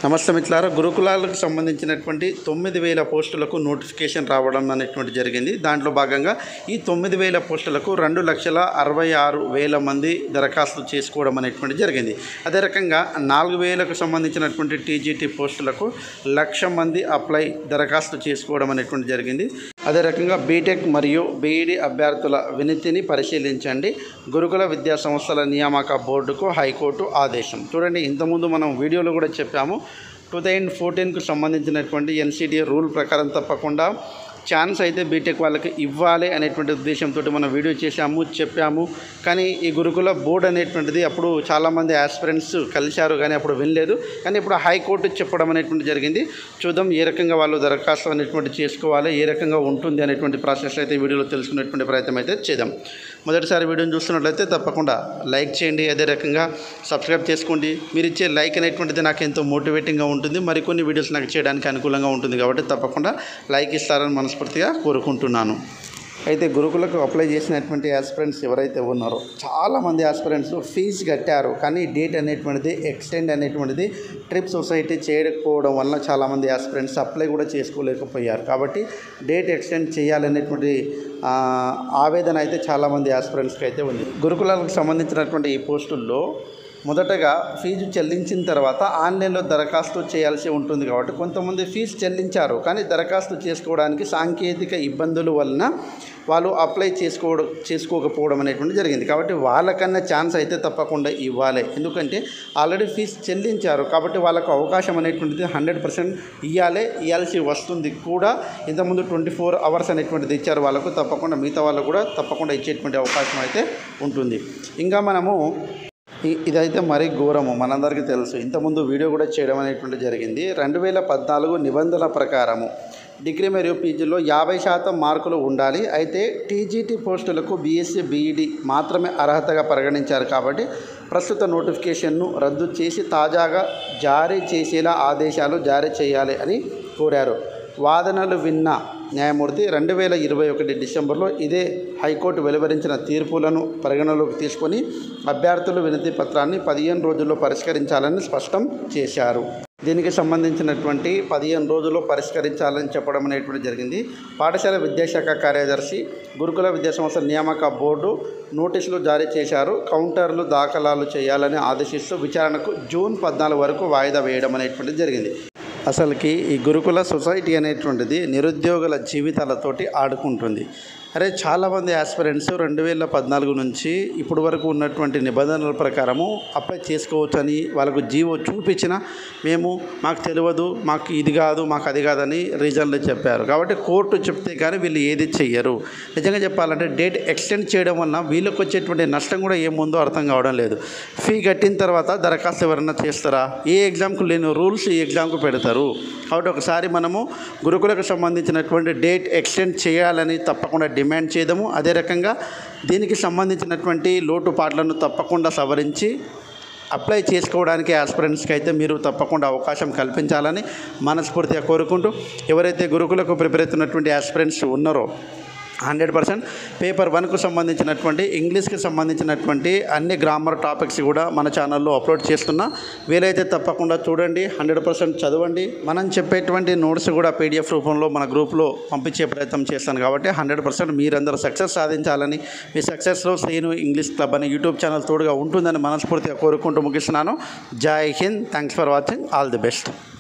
నమస్తే మిత్రులారా గురుకులాలకు సంబంధించినటువంటి తొమ్మిది వేల పోస్టులకు నోటిఫికేషన్ రావడం అనేటువంటి జరిగింది దాంట్లో భాగంగా ఈ తొమ్మిది వేల పోస్టులకు రెండు లక్షల అరవై ఆరు వేల మంది దరఖాస్తు చేసుకోవడం అనేటువంటి జరిగింది అదే రకంగా నాలుగు వేలకు సంబంధించినటువంటి టీజీటీ పోస్టులకు లక్ష మంది అప్లై దరఖాస్తు చేసుకోవడం అనేటువంటి జరిగింది అదే రకంగా బీటెక్ మరియు బీఈడి అభ్యర్థుల వినతిని పరిశీలించండి గురుకుల విద్యా సంస్థల నియామక బోర్డుకు హైకోర్టు ఆదేశం చూడండి ఇంతకుముందు మనం వీడియోలో కూడా చెప్పాము టూ థౌజండ్ ఫోర్టీన్కు సంబంధించినటువంటి ఎన్సిడిఏ రూల్ ప్రకారం తప్పకుండా ఛాన్స్ అయితే బీటెక్ వాళ్ళకి ఇవ్వాలి అనేటువంటి ఉద్దేశంతో మనం వీడియో చేశాము చెప్పాము కానీ ఈ గురుకుల బోర్డు అనేటువంటిది అప్పుడు చాలామంది ఆస్పిరెంట్స్ కలిశారు కానీ అప్పుడు వినలేదు కానీ ఇప్పుడు హైకోర్టు చెప్పడం అనేటువంటి జరిగింది చూద్దాం ఏ రకంగా వాళ్ళు దరఖాస్తు అనేటువంటి చేసుకోవాలి ఏ రకంగా ఉంటుంది అనేటువంటి ప్రాసెస్ అయితే ఈ వీడియోలో తెలుసుకునేటువంటి ప్రయత్నం అయితే చేద్దాం మొదటిసారి వీడియోని చూస్తున్నట్లయితే తప్పకుండా లైక్ చేయండి అదే రకంగా సబ్స్క్రైబ్ చేసుకోండి మీరు ఇచ్చే లైక్ అనేటువంటిది నాకు ఎంతో మోటివేటింగ్గా ఉంటుంది మరికొన్ని వీడియోస్ నాకు చేయడానికి అనుకూలంగా ఉంటుంది కాబట్టి తప్పకుండా లైక్ ఇస్తారని మనస్ఫూర్తిగా కోరుకుంటున్నాను అయితే గురుకులకు అప్లై చేసినటువంటి ఆస్పిరెంట్స్ ఎవరైతే ఉన్నారో చాలామంది ఆస్పిరెంట్స్ ఫీజు కట్టారు కానీ డేట్ అనేటువంటిది ఎక్స్టెండ్ అనేటువంటిది ట్రిప్ సొసైటీ చేయకపోవడం వల్ల చాలామంది ఆస్పిరెంట్స్ అప్లై కూడా చేసుకోలేకపోయారు కాబట్టి డేట్ ఎక్స్టెండ్ చేయాలనేటువంటి ఆ, ఆవేదన అయితే చాలామంది ఆస్పిరెంట్స్కి అయితే ఉంది గురుకులాలకు సంబంధించినటువంటి ఈ పోస్టుల్లో మొదటగా ఫీజు చెల్లించిన తర్వాత ఆన్లైన్లో దరఖాస్తు చేయాల్సి ఉంటుంది కాబట్టి కొంతమంది ఫీజు చెల్లించారు కానీ దరఖాస్తు చేసుకోవడానికి సాంకేతిక ఇబ్బందుల వలన వాళ్ళు అప్లై చేసుకోవడం చేసుకోకపోవడం అనేటువంటి జరిగింది కాబట్టి వాళ్ళకన్నా ఛాన్స్ అయితే తప్పకుండా ఇవ్వాలి ఎందుకంటే ఆల్రెడీ ఫీజు చెల్లించారు కాబట్టి వాళ్ళకు అవకాశం అనేటువంటిది హండ్రెడ్ పర్సెంట్ ఇవ్వాలి ఇవ్వాల్సి వస్తుంది కూడా ఇంతకుముందు ట్వంటీ ఫోర్ అవర్స్ అనేటువంటిది ఇచ్చారు వాళ్ళకు తప్పకుండా మిగతా వాళ్ళకు కూడా తప్పకుండా ఇచ్చేటువంటి అవకాశం అయితే ఉంటుంది ఇంకా మనము ఇ- ఇదైతే మరీ ఘోరము మనందరికీ తెలుసు ఇంతకుముందు వీడియో కూడా చేయడం అనేటువంటి జరిగింది రెండు వేల పద్నాలుగు నిబంధనల ప్రకారము డిగ్రీ మరియు పీజీలో యాభై శాతం మార్కులు ఉండాలి అయితే టీజీటీ పోస్టులకు బీఎస్సీ బీఈడి మాత్రమే అర్హతగా పరిగణించారు కాబట్టి ప్రస్తుత నోటిఫికేషన్ను రద్దు చేసి తాజాగా జారీ చేసేలా ఆదేశాలు జారీ చేయాలి అని కోరారు వాదనలు విన్న న్యాయమూర్తి రెండు వేల ఇరవై ఒకటి డిసెంబర్లో ఇదే హైకోర్టు వెలువరించిన తీర్పులను పరిగణలోకి తీసుకొని అభ్యర్థుల వినతి పత్రాన్ని పదిహేను రోజుల్లో పరిష్కరించాలని స్పష్టం చేశారు దీనికి సంబంధించినటువంటి పదిహేను రోజుల్లో పరిష్కరించాలని చెప్పడం అనేటువంటి జరిగింది పాఠశాల విద్యాశాఖ కార్యదర్శి గురుకుల విద్యాసంస్థ నియామక బోర్డు నోటీసులు జారీ చేశారు కౌంటర్లు దాఖలాలు చేయాలని ఆదేశిస్తూ విచారణకు జూన్ పద్నాలుగు వరకు వాయిదా వేయడం అనేటువంటిది జరిగింది అసలుకి ఈ గురుకుల సొసైటీ అనేటువంటిది నిరుద్యోగుల జీవితాలతోటి ఆడుకుంటుంది అరే చాలామంది ఆస్పిరెంట్స్ రెండు వేల పద్నాలుగు నుంచి ఇప్పుడు వరకు ఉన్నటువంటి నిబంధనల ప్రకారము అప్లై చేసుకోవచ్చని వాళ్ళకు జీవో చూపించిన మేము మాకు తెలియదు మాకు ఇది కాదు మాకు అది కాదని రీజన్లు చెప్పారు కాబట్టి కోర్టు చెప్తే కానీ వీళ్ళు ఏది చెయ్యరు నిజంగా చెప్పాలంటే డేట్ ఎక్స్టెండ్ చేయడం వలన వీళ్ళకి వచ్చేటువంటి నష్టం కూడా ఏముందో అర్థం కావడం లేదు ఫీ కట్టిన తర్వాత దరఖాస్తు ఎవరన్నా చేస్తారా ఏ ఎగ్జామ్కు లేని రూల్స్ ఈ ఎగ్జామ్కు పెడతారు కాబట్టి ఒకసారి మనము గురుకులకు సంబంధించినటువంటి డేట్ ఎక్స్టెండ్ చేయాలని తప్పకుండా డిమాండ్ చేయడము అదే రకంగా దీనికి సంబంధించినటువంటి లోటుపాట్లను తప్పకుండా సవరించి అప్లై చేసుకోవడానికి ఆస్పిరెంట్స్కి అయితే మీరు తప్పకుండా అవకాశం కల్పించాలని మనస్ఫూర్తిగా కోరుకుంటూ ఎవరైతే గురుకులకు ప్రిపేర్ అవుతున్నటువంటి ఆస్పిరెంట్స్ ఉన్నారో హండ్రెడ్ పర్సెంట్ పేపర్ వన్కు సంబంధించినటువంటి ఇంగ్లీష్కి సంబంధించినటువంటి అన్ని గ్రామర్ టాపిక్స్ కూడా మన ఛానల్లో అప్లోడ్ చేస్తున్నా వీలైతే తప్పకుండా చూడండి హండ్రెడ్ పర్సెంట్ చదవండి మనం చెప్పేటువంటి నోట్స్ కూడా పీడిఎఫ్ రూపంలో మన గ్రూప్లో పంపించే ప్రయత్నం చేస్తాను కాబట్టి హండ్రెడ్ పర్సెంట్ మీరందరూ సక్సెస్ సాధించాలని మీ సక్సెస్లో శ్రీను ఇంగ్లీష్ క్లబ్ అనే యూట్యూబ్ ఛానల్ తోడుగా ఉంటుందని మనస్ఫూర్తిగా కోరుకుంటూ ముగిస్తున్నాను Jai Hind thanks for watching all the best